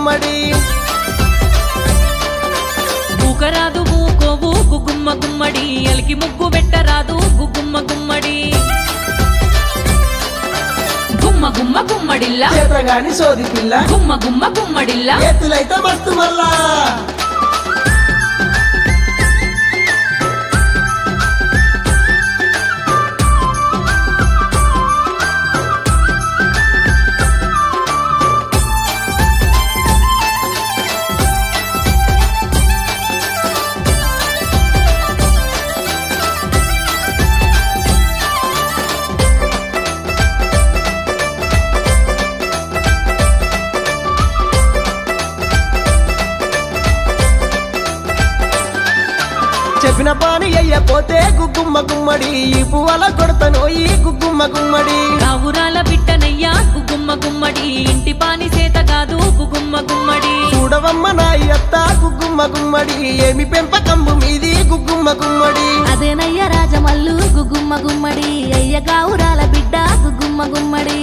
గుమ్మడి ఊకరాదు ఊకోవు గుగుమ్మ గుమ్మడి ఎలికి ముగ్గు పెట్టరాదు గుగుమ్మ గుమ్మడి గుమ్మ గుమ్మ గుమ్మడిల్లా చేతగాని సోది పిల్ల గుమ్మ గుమ్మ గుమ్మడిల్లా ఎత్తులైతే మస్తు మళ్ళా చెప్పిన పాని అయ్యపోతే గుగ్గుమ్మ గుమ్మడి ఈ పువ్వల కొడతను ఈ గుగ్గుమ్మ గుమ్మడి రావురాల బిడ్డనయ్యా గుగుమ్మ గుమ్మడి ఇంటి పాని సేత కాదు గుగుమ్మ గుమ్మడి చూడవమ్మ నా అత్త గుగ్గుమ్మ గుమ్మడి ఏమి పెంపకంబు మీది గుగ్గుమ్మ గుమ్మడి అదేనయ్య రాజమల్లు గుగుమ్మ గుమ్మడి అయ్య గావురాల బిడ్డ గుగుమ్మ గుమ్మడి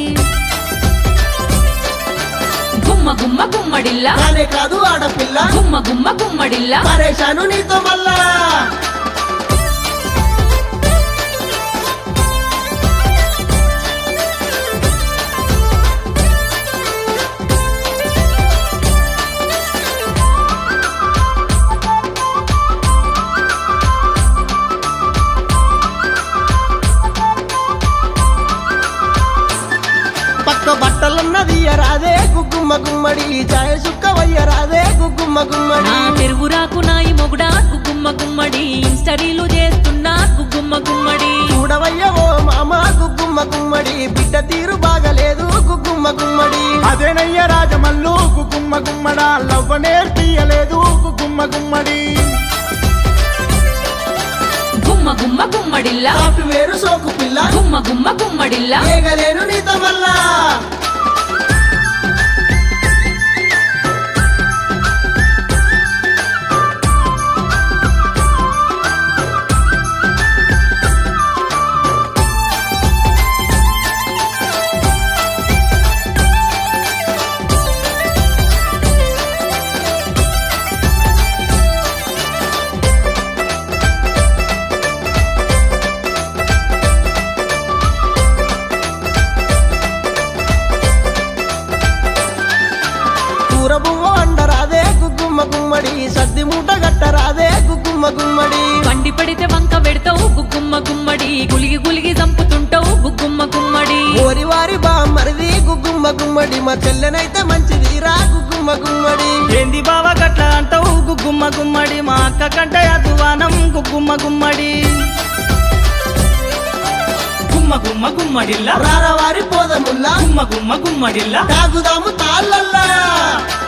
గుమ్మ గుమ్మ గుమ్మడిల్లా కానే కాదు ఆడపిల్ల గుమ్మ గుమ్మ గుమ్మడిల్లా పరేషాను నీతో మళ్ళా పక్క బట్టలన్నది రాదే గుగ్గుమ్మ గుమ్మడి చాయ సుక్క వయ్యరాదే గుగ్గుమ్మ గుమ్మడి నా తెరువురాకు నాయి మొగుడా గుగుమ్మ గుమ్మడి ఇన్స్టరీలు చేస్తున్నా గుగుమ్మ గుమ్మడి చూడవయ్య ఓ మామ గుగ్గుమ్మ గుమ్మడి బిడ్డ తీరు బాగలేదు గుగ్గుమ్మ గుమ్మడి అదేనయ్య రాజమల్లు గుమ్మ గుమ్మడ లవ్వ నేర్పియలేదు గుమ్మ గుమ్మడి గుమ్మ గుమ్మ గుమ్మడిల్లా సాఫ్ట్వేర్ సోకు పిల్ల గుమ్మ గుమ్మ గుమ్మడిల్లా ఏగలేను నీతో మళ్ళా కూర బువ్వ అండరాదే గుగ్గుమ్మ గుమ్మడి సద్ది మూట గట్టరాదే గుగ్గుమ్మ గుమ్మడి పండి పడితే వంక పెడతావు గుగ్గుమ్మ గుమ్మడి గులిగి గులిగి చంపుతుంటావు గుగ్గుమ్మ గుమ్మడి ఓరి వారి బామ్మరిది గుగ్గుమ్మ గుమ్మడి మా చెల్లెనైతే మంచిది రా గుగ్గుమ్మ గుమ్మడి ఏంది బావ గట్ల అంటావు గుమ్మ గుమ్మడి మా అక్క కంటే అదువానం గుమ్మ గుమ్మడి గుమ్మ గుమ్మ గుమ్మడిల్లా రారవారి పోదముల్లా గుమ్మ గుమ్మ గుమ్మడిల్లా తాగుదాము తాళ్ళల్లా